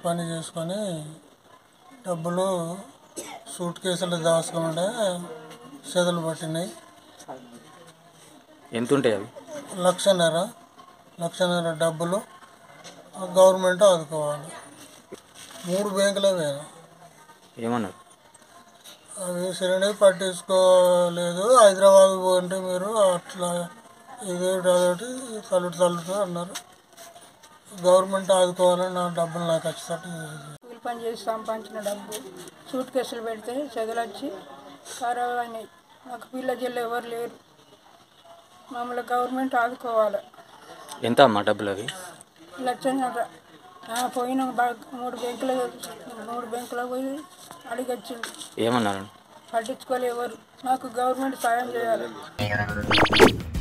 పని చేసుకొని డబ్బులు సూట్ కేసులు దాచుకుంటే చెదలు పట్టినాయి ఎంత ఉంటాయి అవి లక్షన్నర లక్షన్నర డబ్బులు గవర్నమెంట్ ఆదుకోవాలి మూడు బ్యాంకులే వేరు ఏమన్నారు అవి సరైన పట్టించుకోలేదు హైదరాబాద్ పోంటే మీరు అట్లా ఇదేటి అదొకటి తల్లుడు తల్లుడు అన్నారు గవర్నమెంట్ ఆదుకోవాలని నా డబ్బులు నాకు ఖచ్చితంగా కూలి పని చేసి సంపాదించిన డబ్బు సూట్ కేసులు పెడితే చెదలొచ్చి ఖరాబ్ అయినాయి నాకు పిల్ల జిల్లు ఎవరు లేరు మమ్మల్ని గవర్నమెంట్ ఆదుకోవాలి ఎంత అమ్మా డబ్బులు అవి లక్షన్నర ఆ, పోయిన బా- మూడు బ్యాంకులు మూడు బ్యాంకులకు పోయి అడిగొచ్చిండు ఏమన్నారు పట్టించుకోలే ఎవరు నాకు గవర్నమెంట్ సాయం చేయాలి